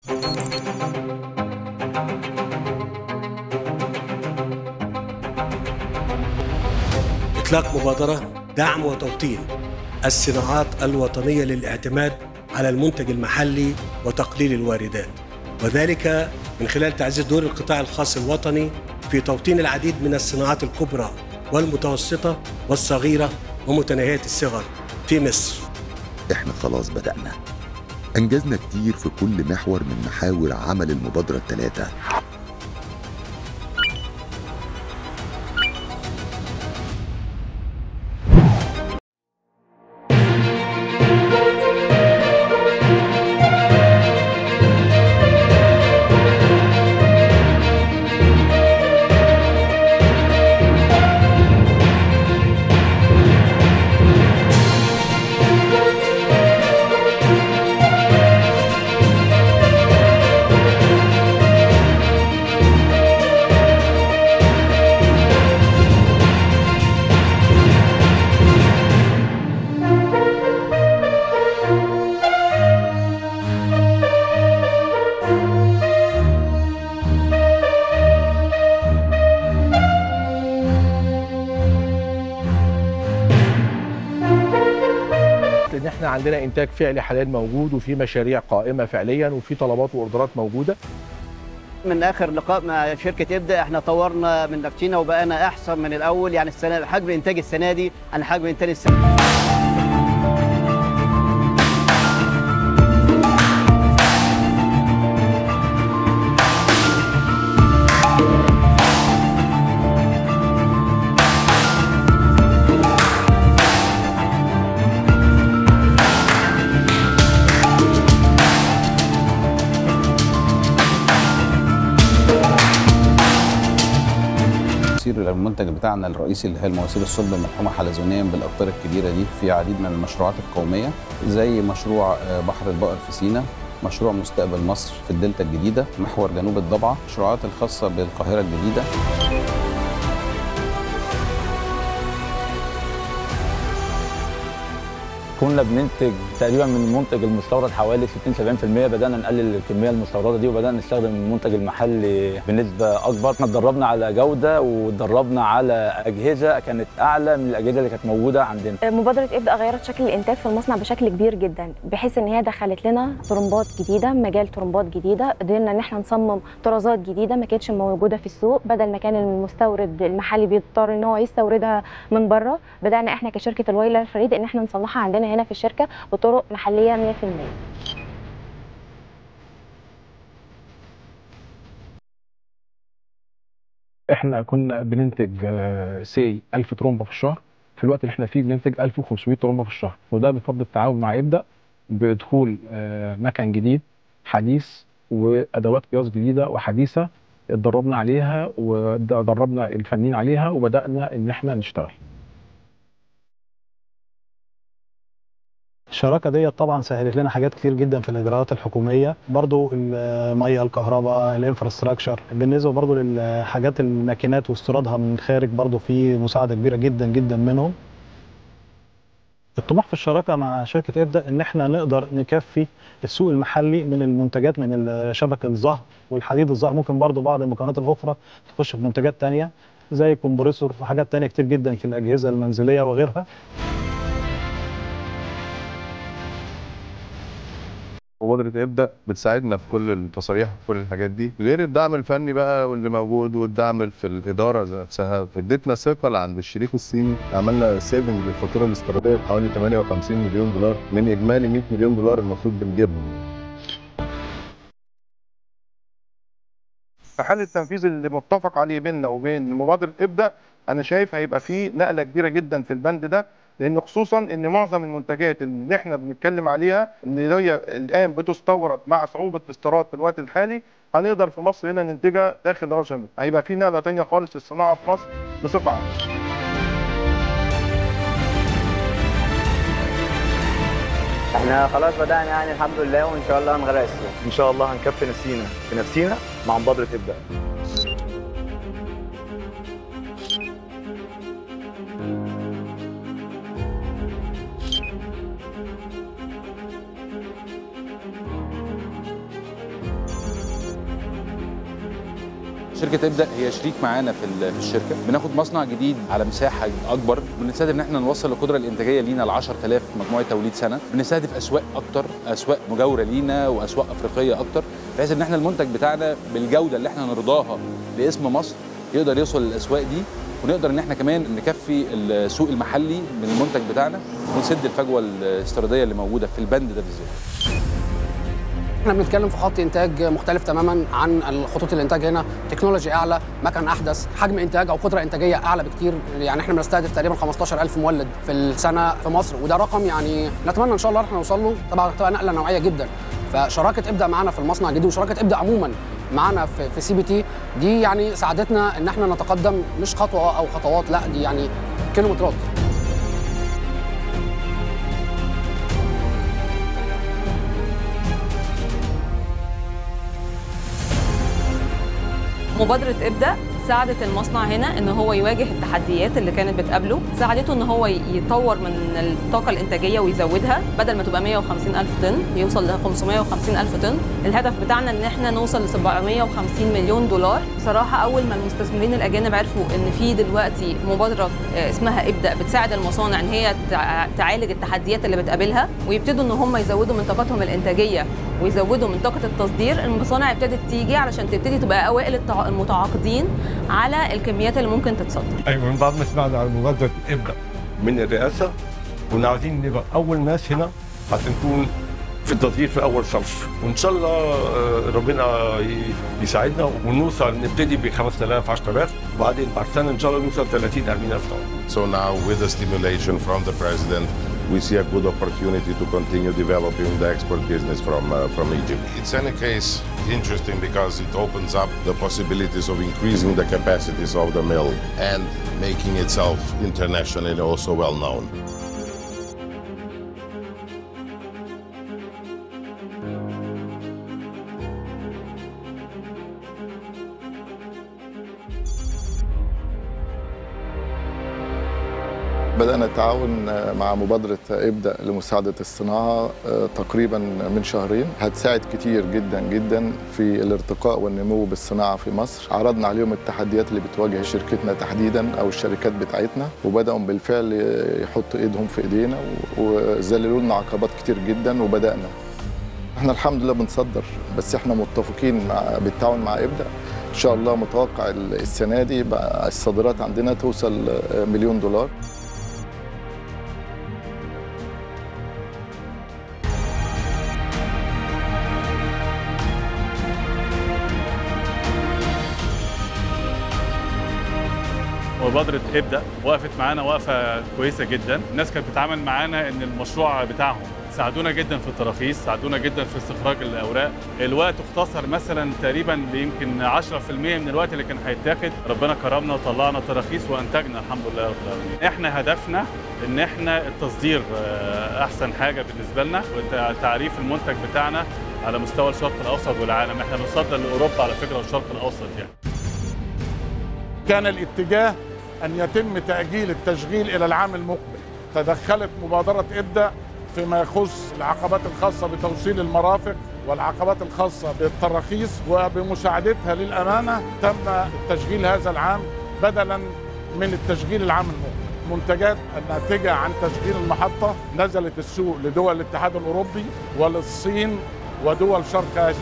إطلاق مبادرة دعم وتوطين الصناعات الوطنية للاعتماد على المنتج المحلي وتقليل الواردات وذلك من خلال تعزيز دور القطاع الخاص الوطني في توطين العديد من الصناعات الكبرى والمتوسطة والصغيرة ومتناهية الصغر في مصر احنا خلاص بدأنا أنجزنا كتير في كل محور من محاور عمل المبادرة الثلاثة ان احنا عندنا انتاج فعلي حاليا موجود وفي مشاريع قائمه فعليا وفي طلبات واوردرات موجوده من اخر لقاء مع شركه ابدا احنا طورنا من نفسنا وبقينا احسن من الاول يعني السنه حجم انتاج السنه دي عن حجم انتاج السنه تفسير المنتج بتاعنا الرئيسي اللي هي المواسير الصلب المرحومه حلزونيا بالاقطار الكبيره دي في عديد من المشروعات القوميه زي مشروع آه، بحر البقر في سينا مشروع مستقبل مصر في الدلتا الجديده محور جنوب الضبعه المشروعات الخاصه بالقاهره الجديده كنا بننتج تقريبا من المنتج المستورد حوالي 60 70% بدانا نقلل الكميه المستورده دي وبدانا نستخدم المنتج المحلي بنسبه اكبر احنا اتدربنا على جوده واتدربنا على اجهزه كانت اعلى من الاجهزه اللي كانت موجوده عندنا مبادرة ابدأ غيرت شكل الإنتاج في المصنع بشكل كبير جدا بحيث إن هي دخلت لنا طرمبات جديدة مجال طرمبات جديدة قدرنا إن احنا نصمم طرازات جديدة ما كانتش موجودة في السوق بدل ما كان المستورد المحلي بيضطر إن هو يستوردها من بره بدأنا احنا كشركة الويلر الفريد إن احنا نصنعها عندنا هنا في الشركة بطرق محلية 100% احنا كنا بننتج سي 1000 ترومبه في الشهر في الوقت اللي احنا فيه بننتج 1500 ترومبه في الشهر وده بفضل التعاون مع ابدا بدخول آه، مكن جديد حديث وادوات قياس جديده وحديثه اتدربنا عليها ودربنا الفنيين عليها وبدانا ان احنا نشتغل الشراكه ديت طبعا سهلت لنا حاجات كتير جدا في الاجراءات الحكوميه برضو الميه الكهرباء الانفراستراكشر بالنسبه برضو للحاجات الماكينات واستيرادها من الخارج برضو في مساعده كبيره جدا جدا منهم الطموح في الشراكه مع شركه ابدا ان احنا نقدر نكفي السوق المحلي من المنتجات من شبكه الظهر والحديد الظهر ممكن برضو بعض المكونات الاخرى تخش في منتجات تانية زي كومبريسور وحاجات تانية كتير جدا في الاجهزه المنزليه وغيرها مبادرة ابدأ بتساعدنا في كل التصاريح وفي كل الحاجات دي غير الدعم الفني بقى واللي موجود والدعم في الإدارة ذات نفسها اديتنا ثقة عند الشريك الصيني عملنا سيفنج للفاتورة الاستيرادية بحوالي 58 مليون دولار من إجمالي 100 مليون دولار المفروض بنجيبهم في حال التنفيذ اللي متفق عليه بيننا وبين مبادره ابدا انا شايف هيبقى فيه نقله كبيره جدا في البند ده لان خصوصا ان معظم المنتجات اللي احنا بنتكلم عليها اللي هي الان بتستورد مع صعوبه الاستيراد في الوقت الحالي هنقدر في مصر هنا ننتجها داخل رشم هيبقى في نقله ثانيه خالص في الصناعه في مصر بصفه عامه احنا خلاص بدأنا يعني الحمد لله وان شاء الله هنغرق السوق ان شاء الله هنكفي نفسينا بنفسينا مع مبادره ابدا شركه ابدا هي شريك معانا في ال- في الشركه بناخد مصنع جديد على مساحه اكبر بنستهدف ان احنا نوصل القدره الانتاجيه لينا ل 10000 مجموعه توليد سنه بنستهدف اسواق اكتر اسواق مجاوره لينا واسواق افريقيه اكتر بحيث ان احنا المنتج بتاعنا بالجوده اللي احنا نرضاها باسم مصر يقدر يوصل للاسواق دي ونقدر ان احنا كمان نكفي السوق المحلي من المنتج بتاعنا ونسد الفجوه الاستيراديه اللي موجوده في البند ده بالذات احنا بنتكلم في خط انتاج مختلف تماما عن خطوط الانتاج هنا تكنولوجي اعلى مكن احدث حجم انتاج او قدره انتاجيه اعلى بكتير يعني احنا بنستهدف تقريبا 15000 مولد في السنه في مصر وده رقم يعني نتمنى ان شاء الله احنا نوصل له طبعا هتبقى نقله نوعيه جدا فشراكه ابدا معانا في المصنع الجديد وشراكه ابدا عموما معانا في في سي بي تي دي يعني ساعدتنا ان احنا نتقدم مش خطوه او خطوات لا دي يعني كيلومترات مبادرة ابدأ ساعدت المصنع هنا ان هو يواجه التحديات اللي كانت بتقابله ساعدته ان هو يطور من الطاقه الانتاجيه ويزودها بدل ما تبقى 150 الف طن يوصل ل 550 الف طن الهدف بتاعنا ان احنا نوصل ل 750 مليون دولار بصراحه اول ما المستثمرين الاجانب عرفوا ان في دلوقتي مبادره آه، اسمها ابدا بتساعد المصانع ان هي تع- تعالج التحديات اللي بتقابلها ويبتدوا ان هم يزودوا من طاقتهم الانتاجيه ويزودوا من طاقه التصدير المصانع ابتدت تيجي علشان تبتدي تبقى اوائل التع- المتعاقدين على الكميات اللي ممكن تتصدر ايوه من بعد ما سمعنا عن مبادره ابدا من الرئاسه كنا عايزين نبقى اول ناس هنا عشان نكون في التصدير في اول صف وان شاء الله آه، ربنا ي- يساعدنا ونوصل نبتدي ب 5000 10000 وبعدين بعد سنه ان شاء الله نوصل 30 40000 طبعا So now with the stimulation from the president, we see a good opportunity to continue developing the export business from, uh, from Egypt. It's any case interesting because it opens up the possibilities of increasing the capacities of the mill and making itself internationally also well known. بدأنا التعاون مع مبادرة ابدأ لمساعدة الصناعة آه، تقريبا من شهرين هتساعد كتير جدا جدا في الارتقاء والنمو بالصناعة في مصر عرضنا عليهم التحديات اللي بتواجه شركتنا تحديدا أو الشركات بتاعتنا وبدأوا بالفعل يحطوا إيدهم في إيدينا وذللوا لنا عقبات كتير جدا وبدأنا احنا الحمد لله بنصدر بس احنا متفقين مع بالتعاون مع ابدأ ان شاء الله متوقع السنه دي بقى الصادرات عندنا توصل آه، مليون دولار مبادرة ابدأ وقفت معانا وقفة كويسة جدا الناس كانت بتتعامل معانا ان المشروع بتاعهم ساعدونا جدا في التراخيص ساعدونا جدا في استخراج الاوراق الوقت اختصر مثلا تقريبا يمكن 10% من الوقت اللي كان هيتاخد ربنا كرمنا وطلعنا تراخيص وانتجنا الحمد لله رب العالمين احنا هدفنا ان احنا التصدير آه، احسن حاجه بالنسبه لنا وتعريف المنتج بتاعنا على مستوى الشرق الاوسط والعالم احنا بنصدر لاوروبا على فكره والشرق الاوسط يعني كان الاتجاه أن يتم تأجيل التشغيل إلى العام المقبل تدخلت مبادرة ابدأ فيما يخص العقبات الخاصة بتوصيل المرافق والعقبات الخاصة بالتراخيص وبمساعدتها للأمانة تم تشغيل هذا العام بدلا من التشغيل العام المقبل منتجات الناتجة عن تشغيل المحطة نزلت السوق لدول الاتحاد الأوروبي وللصين ودول شرق آسيا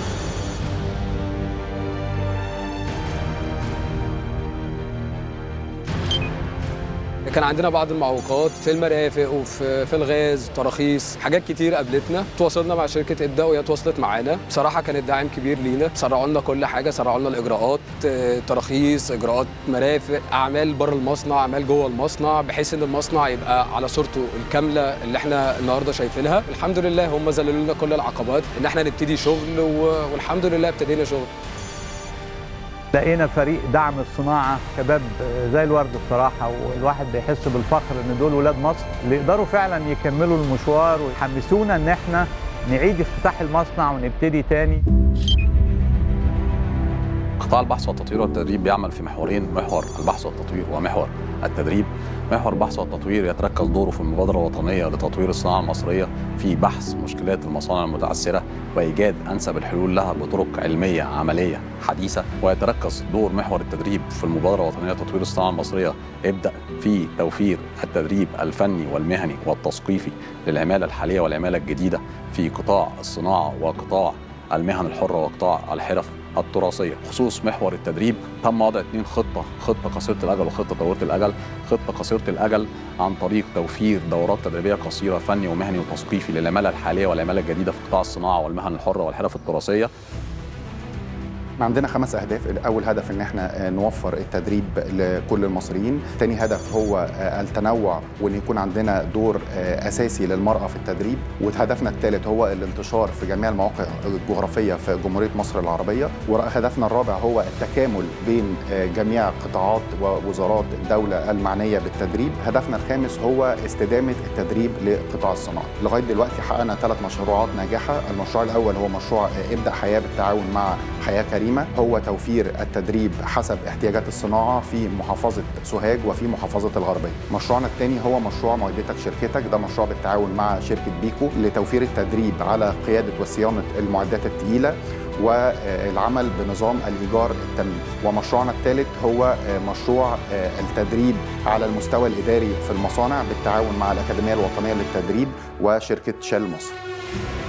كان عندنا بعض المعوقات في المرافق وفي في الغاز تراخيص حاجات كتير قابلتنا تواصلنا مع شركه ابدا وهي تواصلت معانا بصراحه كانت داعم كبير لينا سرعوا لنا كل حاجه سرعوا لنا الاجراءات آه، تراخيص اجراءات مرافق اعمال بره المصنع اعمال جوه المصنع بحيث ان المصنع يبقى على صورته الكامله اللي احنا النهارده شايفينها الحمد لله هم ذللوا لنا كل العقبات ان احنا نبتدي شغل و- والحمد لله ابتدينا شغل لقينا فريق دعم الصناعة شباب زي الورد بصراحة والواحد بيحس بالفخر ان دول ولاد مصر اللي يقدروا فعلا يكملوا المشوار ويحمسونا ان احنا نعيد افتتاح المصنع ونبتدي تاني قطاع البحث والتطوير والتدريب بيعمل في محورين محور البحث والتطوير ومحور التدريب محور البحث والتطوير يتركز دوره في المبادرة الوطنية لتطوير الصناعة المصرية في بحث مشكلات المصانع المتعثرة وإيجاد أنسب الحلول لها بطرق علمية عملية حديثة ويتركز دور محور التدريب في المبادرة الوطنية لتطوير الصناعة المصرية ابدأ في توفير التدريب الفني والمهني والتثقيفي للعمالة الحالية والعمالة الجديدة في قطاع الصناعة وقطاع المهن الحرة وقطاع الحرف التراثية خصوص محور التدريب تم وضع اثنين خطة خطة قصيرة الأجل وخطة طويلة الأجل خطة قصيرة الأجل عن طريق توفير دورات تدريبية قصيرة فني ومهني وتثقيفي للعمالة الحالية والعمالة الجديدة في قطاع الصناعة والمهن الحرة والحرف التراثية احنا عندنا خمس اهداف اول هدف ان احنا نوفر التدريب لكل المصريين تاني هدف هو التنوع وان يكون عندنا دور اساسي للمراه في التدريب وهدفنا الثالث هو الانتشار في جميع المواقع الجغرافيه في جمهوريه مصر العربيه وهدفنا الرابع هو التكامل بين جميع قطاعات ووزارات الدوله المعنيه بالتدريب هدفنا الخامس هو استدامه التدريب لقطاع الصناعه لغايه دلوقتي حققنا ثلاث مشروعات ناجحه المشروع الاول هو مشروع ابدا حياه بالتعاون مع حياه كريمه هو توفير التدريب حسب احتياجات الصناعه في محافظه سوهاج وفي محافظه الغربيه. مشروعنا الثاني هو مشروع معدتك شركتك ده مشروع بالتعاون مع شركه بيكو لتوفير التدريب على قياده وصيانه المعدات الثقيله والعمل بنظام الايجار التمليك ومشروعنا الثالث هو مشروع التدريب على المستوى الاداري في المصانع بالتعاون مع الاكاديميه الوطنيه للتدريب وشركه شell مصر